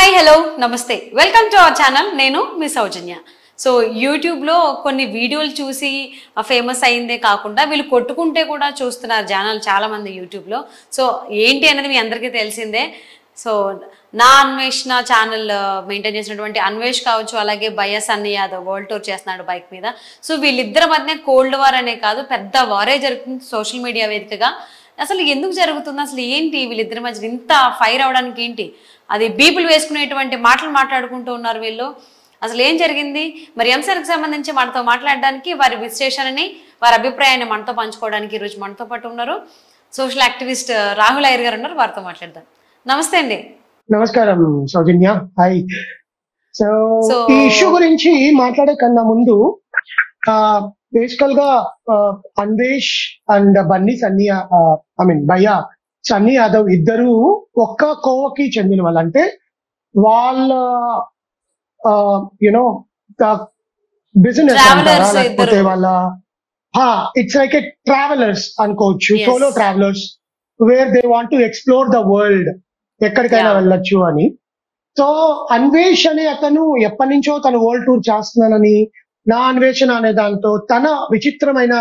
Hi hello నమస్తే welcome to our channel నేను మీ సౌజన్య సో యూట్యూబ్లో కొన్ని వీడియోలు చూసి ఫేమస్ అయిందే కాకుండా వీళ్ళు కొట్టుకుంటే కూడా చూస్తున్నారు ఛానల్ చాలామంది యూట్యూబ్లో సో ఏంటి అనేది మీ అందరికీ తెలిసిందే సో నా అన్వేషణ ఛానల్ మెయింటైన్ చేసినటువంటి అన్వేష్ కావచ్చు అలాగే బయస్ అన్ని యాదవ్ వరల్డ్ టూర్ చేస్తున్నాడు బైక్ మీద సో వీళ్ళిద్దరి మధ్య కోల్డ్ వార్ అనే కాదు పెద్ద వారే జరుగుతుంది సోషల్ మీడియా వేదికగా అసలు ఎందుకు జరుగుతుంది అసలు ఏంటి వీళ్ళిద్దరి మధ్య ఇంత ఫైర్ అవడానికి ఏంటి అది బీపులు వేసుకునేటువంటి మాటలు మాట్లాడుకుంటూ ఉన్నారు వీళ్ళు అసలు ఏం జరిగింది మరి అంశానికి సంబంధించి మనతో మాట్లాడడానికి వారి విశ్లేషణని వారి అభిప్రాయాన్ని మనతో పంచుకోవడానికి ఈరోజు మనతో పాటు ఉన్నారు సోషల్ యాక్టివిస్ట్ రాహుల్ అయ్యర్ గారు ఉన్నారు వారితో మాట్లాడదాం నమస్తే అండి నమస్కారం సౌజన్య హాయ్ సో So- ఈ ఇష్యూ గురించి మాట్లాడే కన్నా ముందు బేసికల్ గా ఆ, Anvesh and Bunny Sunny I mean భయ్య సన్నీ యాదవ్ ఇద్దరు ఒక్క కోవకి చెందిన వాళ్ళు అంటే వాళ్ళ యునో బిజినెస్ Travelers లేకపోతే ఇద్దరు. వాళ్ళ ఇట్స్ లైక్ ఎ ట్రావెలర్స్ అనుకోవచ్చు Yes. Solo travelers where they want to explore the world ఎక్కడికైనా Yeah. వెళ్ళొచ్చు అని సో అన్వేష్ అనే అతను ఎప్పటి నుంచో తను వరల్డ్ టూర్ చేస్తున్నానని నా అన్వేషణ అనే దాంతో తన విచిత్రమైన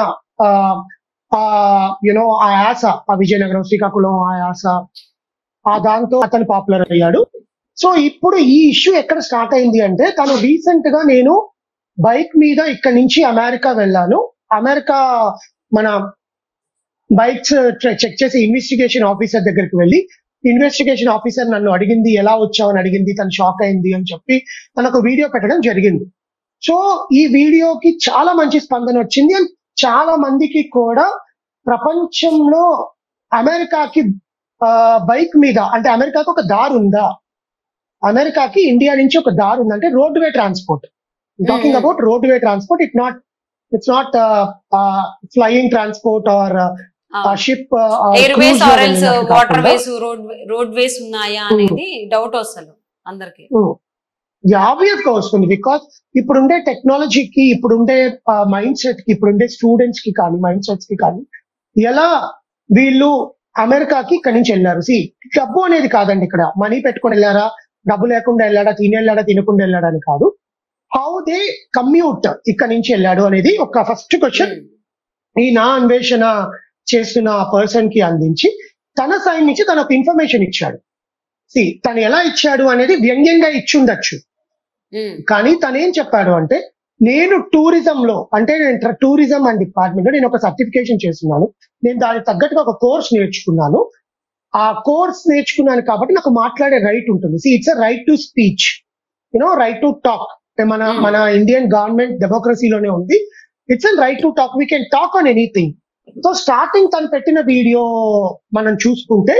యునో ఆ యాస ఆ విజయనగరం శ్రీకాకుళం ఆ యాస ఆ దాంతో అతను పాపులర్ అయ్యాడు సో ఇప్పుడు ఈ ఇష్యూ ఎక్కడ స్టార్ట్ అయింది అంటే తను రీసెంట్ గా నేను బైక్ మీద ఇక్కడి నుంచి అమెరికా వెళ్ళాను అమెరికా మన బైక్స్ చెక్ చేసే ఇన్వెస్టిగేషన్ ఆఫీసర్ దగ్గరికి వెళ్ళి ఇన్వెస్టిగేషన్ ఆఫీసర్ నన్ను అడిగింది ఎలా వచ్చావని అడిగింది తను షాక్ అయింది అని చెప్పి తనకు వీడియో పెట్టడం జరిగింది సో ఈ వీడియోకి చాలా మంచి స్పందన వచ్చింది అండ్ చాలా మందికి కూడా ప్రపంచంలో అమెరికాకి బైక్ మీద అంటే అమెరికాకి ఒక దారి ఉందా అమెరికాకి ఇండియా నుంచి ఒక దారి ఉంది అంటే road way transport talking Mhm. About road way transport it not it's not flying transport or ship air ways or else water ways road road ways ఉన్నాయా అనేది డౌట్ అసలు అందరికి ఆబ్వియస్ గా వస్తుంది బికాస్ ఇప్పుడుండే టెక్నాలజీకి ఇప్పుడుండే మైండ్ సెట్ కి ఇప్పుడుండే స్టూడెంట్స్ కి కానీ మైండ్ సెట్స్ కి కానీ ఎలా వీళ్ళు అమెరికాకి ఇక్కడి నుంచి వెళ్ళారు సి డబ్బు అనేది కాదండి ఇక్కడ మనీ పెట్టుకొని వెళ్ళారా డబ్బు లేకుండా వెళ్ళాడా తిని వెళ్ళాడా తినకుండా వెళ్ళాడా అని కాదు హౌ దే కమ్యూట్ ఇక్కడ నుంచి వెళ్ళాడు అనేది ఒక ఫస్ట్ క్వశ్చన్ ఈ నా అన్వేషణ చేస్తున్న పర్సన్ కి అందించి తన సైడ్ నుంచి తన ఒక ఇన్ఫర్మేషన్ ఇచ్చాడు సి తను ఎలా ఇచ్చాడు అనేది వ్యంగ్యంగా ఇచ్చి ఉండొచ్చు కానీ తను ఏం చెప్పాడు అంటే నేను టూరిజం లో అంటే నేను టూరిజం అండ్ డిపార్ట్మెంట్ లో నేను ఒక సర్టిఫికేషన్ చేస్తున్నాను నేను దానికి తగ్గట్టుగా ఒక కోర్స్ నేర్చుకున్నాను ఆ కోర్స్ నేర్చుకున్నాను కాబట్టి నాకు మాట్లాడే రైట్ ఉంటుంది see it's a right to speech you know right to talk మన Hmm. మన ఇండియన్ గవర్నమెంట్ డెమోక్రసీలోనే ఉంది it's an right to talk we can talk on anything so starting తను పెట్టిన వీడియో మనం చూసుకుంటే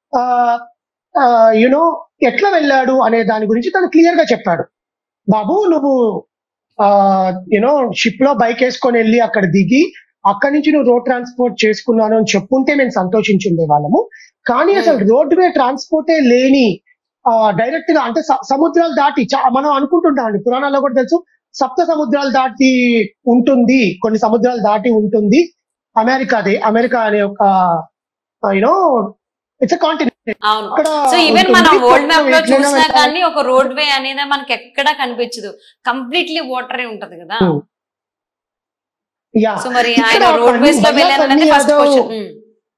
యునో ఎట్లా వెళ్ళాడు అనే దాని గురించి తను క్లియర్ గా చెప్పాడు బాబు నువ్వు యునో షిప్ లో బైక్ వేసుకొని వెళ్ళి అక్కడ దిగి అక్కడి నుంచి నువ్వు రోడ్ ట్రాన్స్పోర్ట్ చేసుకున్నాను అని చెప్పుంటే మేము సంతోషించుండే వాళ్ళము కానీ అసలు రోడ్ వే ట్రాన్స్పోర్టే లేని డైరెక్ట్ గా అంటే స- సముద్రాలు దాటి చా- మనం అనుకుంటుంటాం అండి పురాణాల్లో కూడా తెలుసు సప్త సముద్రాలు దాటి ఉంటుంది కొన్ని సముద్రాలు దాటి ఉంటుంది అమెరికాదే అమెరికా అనే ఒక యూనో ఇట్స్ కాంటినెంట్ అవును అక్కడ సో ఈవెన్ మనం ఉంటుంది. వరల్డ్ మ్యాప్ లో ఎట్లైనా చూసినా వెళ్ళాలి. కానీ ఒక రోడ్ వే అనేది మనకి ఎక్కడా కనిపించదు కంప్లీట్లీ వాటరే ఉంటది కదా Hmm. యా సో మరి ఇక్కడ ఆయన రోడ్ వేస్ లో బన్నీ వెళ్ళారనేది ఫస్ట్ యాదవ్- క్వశ్చన్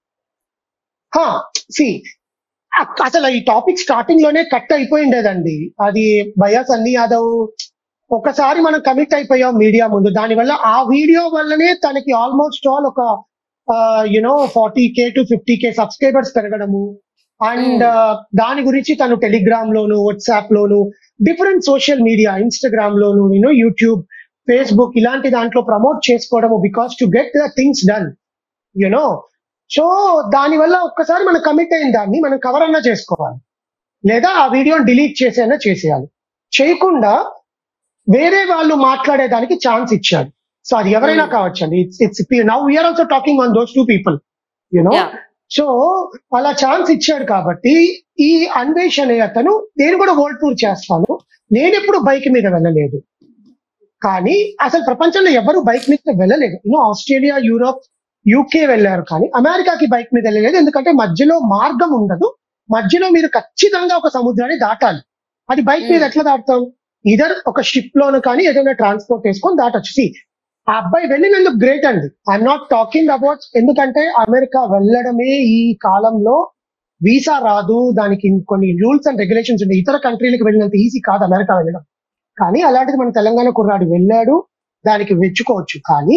సి అసలు ఈ టాపిక్ స్టార్టింగ్ లోనే కట్ అయిపోయిండేదండి అది భయా సన్నీ యాదవ్ ఒకసారి మనం కమిట్ అయిపోయాం మీడియా ముందు దానివల్ల ఆ వీడియో వల్లనే తనకి ఆల్మోస్ట్ ఆల్ ఒక you know forty K to fifty K subscribers పెరగడము అండ్ దాని గురించి తను టెలిగ్రామ్ లోను వాట్సాప్ లోను డిఫరెంట్ సోషల్ మీడియా ఇన్స్టాగ్రామ్ లోను యూనో యూట్యూబ్ ఫేస్బుక్ ఇలాంటి దాంట్లో ప్రమోట్ చేసుకోవడము because to get the things done you know so దానివల్ల ఒక్కసారి మనం కమిట్ అయిన దాన్ని మనం కవర్ అన్నా చేసుకోవాలి లేదా ఆ వీడియోని డిలీట్ చేసైనా చేసేయాలి చేయకుండా వేరే వాళ్ళు మాట్లాడేదానికి ఛాన్స్ ఇచ్చాడు సో అది ఎవరైనా Hmm. కావచ్చండి it's it's now we're also talking on those two people you know so అలా ఛాన్స్ ఇచ్చాడు కాబట్టి ఈ అన్వేష్ అనే అతను నేను కూడా వరల్డ్ టూర్ చేస్తాను నేను ఎప్పుడు బైక్ మీద వెళ్ళలేదు కానీ అసలు ప్రపంచంలో ఎవరు బైక్ మీద వెళ్ళలేదు యూనో ఆస్ట్రేలియా యూరోప్ యూకే వెళ్ళారు కానీ అమెరికాకి బైక్ మీద వెళ్ళలేదు ఎందుకంటే మధ్యలో మార్గం ఉండదు మధ్యలో మీరు ఖచ్చితంగా ఒక సముద్రాన్ని దాటాలి అది బైక్ మీద ఎట్లా దాటుతాం ఇదర్ ఒక షిప్ లోను కానీ ఏదైనా ట్రాన్స్పోర్ట్ వేసుకొని దాటొచ్చు See, ఆ అబ్బాయి వెళ్ళినందుకు గ్రేట్ అండి ఐఎమ్ నాట్ టాకింగ్ అబౌట్ ఎందుకంటే అమెరికా వెళ్ళడమే ఈ కాలంలో వీసా రాదు దానికి కొన్ని రూల్స్ అండ్ రెగ్యులేషన్స్ ఉంటాయి ఇతర కంట్రీలకు వెళ్ళినంత ఈజీ కాదు అమెరికా వెళ్ళడం కానీ అలాంటిది మన తెలంగాణ కుర్రాడు వెళ్ళాడు దానికి వెచ్చుకోవచ్చు కానీ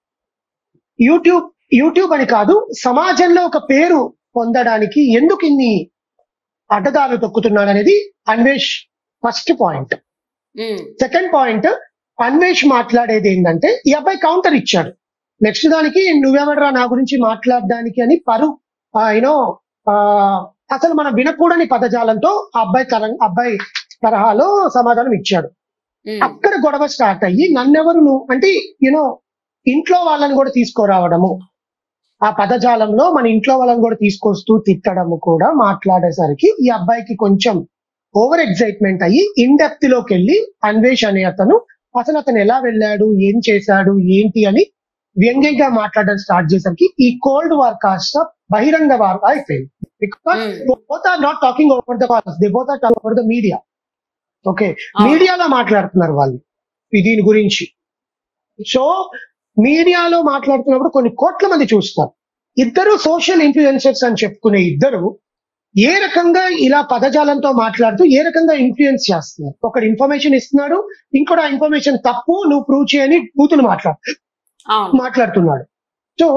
యూట్యూబ్ యూట్యూబ్ అని కాదు సమాజంలో ఒక పేరు పొందడానికి ఎందుకు ఇన్ని అడ్డదారులు తొక్కుతున్నాడు అనేది Anvesh first point um, second point Anvesh మాట్లాడేది ఏంటంటే ఈ అబ్బాయి కౌంటర్ ఇచ్చాడు నెక్స్ట్ దానికి నువ్వెవడరా నా గురించి మాట్లాడడానికి అని పరు యూనో అసలు మనం వినకూడని పదజాలంతో ఆ అబ్బాయి తర అబ్బాయి తరహాలో సమాధానం ఇచ్చాడు ఉమ్, అక్కడ గొడవ స్టార్ట్ అయ్యి నన్నెవరు నువ్వు అంటే యూనో ఇంట్లో వాళ్ళని కూడా తీసుకురావడము ఆ పదజాలంలో మన ఇంట్లో వాళ్ళని కూడా తీసుకొస్తూ తిట్టడము కూడా మాట్లాడేసరికి ఈ అబ్బాయికి కొంచెం ఓవర్ ఎగ్జైట్మెంట్ అయ్యి ఇన్ డెప్త్ లోకి వెళ్ళి అన్వేష్ అనే అతను అసలు అతను ఎలా వెళ్ళాడు ఏం చేశాడు ఏంటి అని వ్యంగ్యంగా మాట్లాడడం స్టార్ట్ చేసరికి ఈ కోల్డ్ వార్ కాస్త బహిరంగ వార్ అయిపోయింది because um, both are not talking over the calls they both are over the media okay అవును. మీడియాలో మాట్లాడుతున్నారు వాళ్ళు ఈ దీని గురించి సో మీడియాలో మాట్లాడుతున్నప్పుడు కొన్ని కోట్ల మంది చూస్తారు ఇద్దరు సోషల్ ఇన్ఫ్లుయెన్సర్స్ అని చెప్పుకునే ఇద్దరు ఏ రకంగా ఇలా పదజాలంతో మాట్లాడుతూ ఏ రకంగా ఇన్ఫ్లుయెన్స్ చేస్తున్నారు ఒకడు ఇన్ఫర్మేషన్ ఇస్తున్నాడు ఇంకోటి ఆ ఇన్ఫర్మేషన్ తప్పు నువ్వు ప్రూవ్ చేయని బూతులు మాట్లాడు అవును మాట్లాడుతున్నాడు సో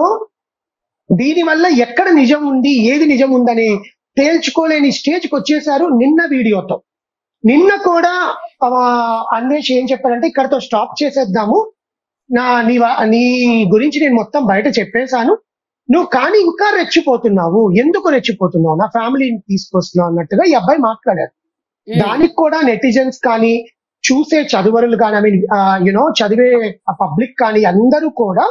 దీని వల్ల ఎక్కడ నిజం ఉంది ఏది నిజం ఉందని తేల్చుకోలేని స్టేజ్కి వచ్చేసారు నిన్న వీడియోతో నిన్న కూడా ఆ, అన్వేష్ ఏం చెప్పారంటే ఇక్కడతో స్టాప్ చేసేద్దాము నా నీ వా- నీ గురించి నేను మొత్తం బయట చెప్పేశాను నువ్వు కానీ ఇంకా రెచ్చిపోతున్నావు ఎందుకు రెచ్చిపోతున్నావు నా ఫ్యామిలీని తీసుకొస్తున్నావు అన్నట్టుగా ఈ అబ్బాయి మాట్లాడారు ఉమ్, దానికి కూడా నెటిజన్స్ కానీ చూసే చదువరులు కానీ ఐ మీన్ యునో చదివే పబ్లిక్ కానీ అందరూ కూడా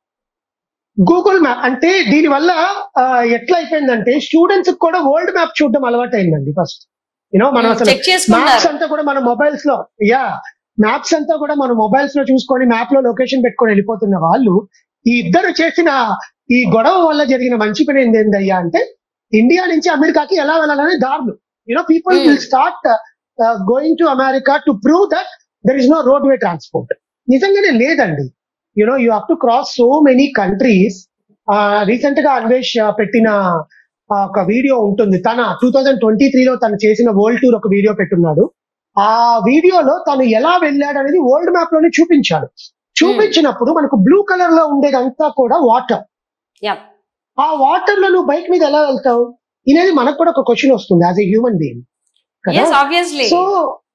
గూగుల్ మ్యాప్ అంటే దీని వల్ల ఆ, ఎట్లా అయిపోయిందంటే స్టూడెంట్స్ కూడా వరల్డ్ మ్యాప్ చూడడం అలవాటు అయిందండి ఫస్ట్ యూనో మనం అసలు చెక్ చేసుకుంటారు మ్యాప్స్ అంతా కూడా మన మొబైల్స్ లో యా మ్యాప్స్ అంతా కూడా మన మొబైల్స్ లో చూసుకొని మ్యాప్ లో లొకేషన్ పెట్టుకొని వెళ్ళిపోతున్న వాళ్ళు ఈ ఇద్దరు చేసిన ఈ గొడవ వల్ల జరిగిన మంచి పని ఏంది ఏందయ్యా అంటే ఇండియా నుంచి అమెరికాకి ఎలా వెళ్ళాలనే దారులు you know people Hmm. Will start going to America to prove that there is no road way transport నిజంగానే లేదండి you know you have to cross so many countries recent గా అన్వేష్ uh, పెట్టిన ఆ, ఒక వీడియో ఉంటుంది తన టూ థౌజండ్ ట్వంటీ త్రీలో తను చేసిన వరల్డ్ టూర్ ఒక వీడియో పెట్టున్నాడు ఆ వీడియోలో తను ఎలా వెళ్ళాడు అనేది వరల్డ్ మ్యాప్ లోనే చూపించాడు చూపించినప్పుడు మనకు బ్లూ కలర్ లో ఉండేదంతా కూడా వాటర్ Yep. ఆ వాటర్ లో నువ్వు బైక్ మీద ఎలా వెళ్తావు అనేది మనకు కూడా ఒక క్వశ్చన్ వస్తుంది యాజ్ ఎ హ్యూమన్ బీయింగ్ కదా yes obviously so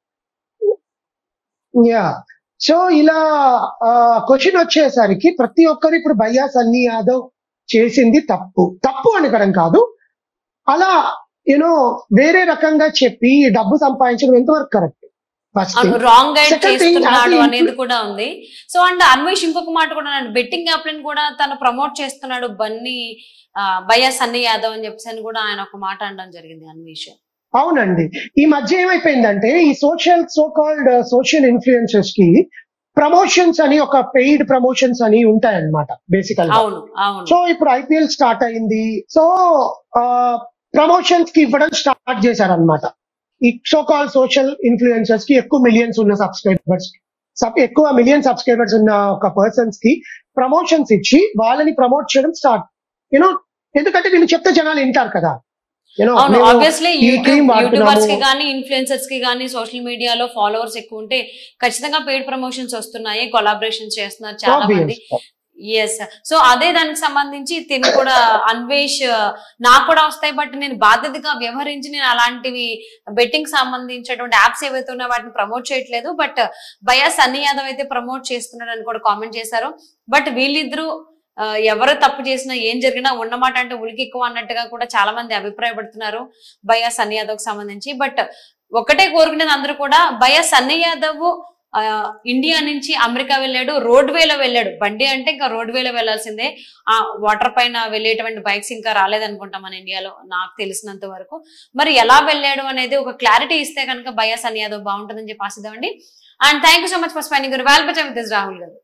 yeah so ఇలా క్వశ్చన్ వచ్చేసరికి ప్రతి ఒక్కరు ఇప్పుడు భయ్యా సన్నీ యాదవ్ చేసింది తప్పు తప్పు అనకడం కాదు అలా యూనో వేరే రకంగా చెప్పి డబ్బు సంపాదించడం ఎంతవరకు correct first wrong guide Second thing, చేస్తున్నాడు అది అనేది కూడా ఉంది సో అండ్ అన్వేష్ ఇంకొక మాట కూడా బెట్టింగ్ యాప్ ని కూడా తను ప్రమోట్ చేస్తున్నాడు బన్నీ ఆ, భయ్యా సన్నీ యాదవ్ అని చెప్పేసి అని కూడా ఆయన ఒక మాట అనడం జరిగింది అన్వేష్ అవునండి ఈ మధ్య ఏమైపోయిందంటే ఈ social so called social influences కి ప్రమోషన్స్ అని ఒక పెయిడ్ ప్రమోషన్స్ అని ఉంటాయన్నమాట బేసికల్ గా అవును అవును సో ఇప్పుడు ఐపీఎల్ స్టార్ట్ అయింది సో ప్రమోషన్స్ కి ఇవ్వడం స్టార్ట్ చేశారనమాట ఈ సో కాల్ సోషల్ ఇన్ఫ్లుయెన్సర్స్ కి ఎక్కువ మిలియన్స్ ఉన్న సబ్స్క్రైబర్స్ ఎక్కువ మిలియన్ సబ్స్క్రైబర్స్ ఉన్న ఒక పర్సన్స్ కి ప్రమోషన్స్ ఇచ్చి వాళ్ళని ప్రమోట్ చేయడం స్టార్ట్ యూనో ఎందుకంటే వీళ్ళు చెప్తే జనాలు వింటారు కదా యూనో అవును ఆబ్వియస్లీ ఈ cream యూట్యూబ్ యూట్యూబర్స్ కి వాడుతున్నాము. కానీ ఇన్ఫ్లుయెన్సర్స్ కి కానీ సోషల్ మీడియాలో ఫాలోవర్స్ ఎక్కువ ఉంటే ఖచ్చితంగా పెయిడ్ ప్రమోషన్స్ వస్తున్నాయి కొలాబరేషన్ చేస్తున్నారు చాలా మంది ఎస్ సో అదే దానికి సంబంధించి తిని కూడా అన్వేష్ నాకు కూడా వస్తాయి బట్ నేను బాధ్యతగా వ్యవహరించి నేను అలాంటివి బెట్టింగ్ సంబంధించినటువంటి యాప్స్ ఏవైతే ఉన్నాయో వాటిని ప్రమోట్ చేయట్లేదు బట్ భయా సన్నీ యాదవ్ అయితే ప్రమోట్ చేస్తున్నాడు అని కూడా కామెంట్ చేశారు బట్ వీళ్ళిద్దరూ ఆ, ఎవరు తప్పు చేసినా ఏం జరిగినా ఉన్నమాట అంటే ఉలికి ఎక్కువ అన్నట్టుగా కూడా చాలా మంది అభిప్రాయపడుతున్నారు భయా సన్నీ యాదవ్ కి సంబంధించి బట్ ఒకటే కోరుకునేది అందరూ కూడా భయా సన్నీ యాదవ్ ఆ, ఇండియా నుంచి అమెరికా వెళ్ళాడు రోడ్ వేలో వెళ్ళాడు బండి అంటే ఇంకా రోడ్ వేలో వెళ్ళాల్సిందే ఆ వాటర్ పైన వెళ్ళేటువంటి బైక్స్ ఇంకా రాలేదనుకుంటా మన ఇండియాలో నాకు తెలిసినంత వరకు మరి ఎలా వెళ్ళాడు అనేది ఒక క్లారిటీ ఇస్తే కనుక భయా సన్నీ యాదవ్ బాగుంటుందని చెప్పి ఆశిద్దామండి and thank you so much for spending వాల్పచం విత్ రాహుల్ గారు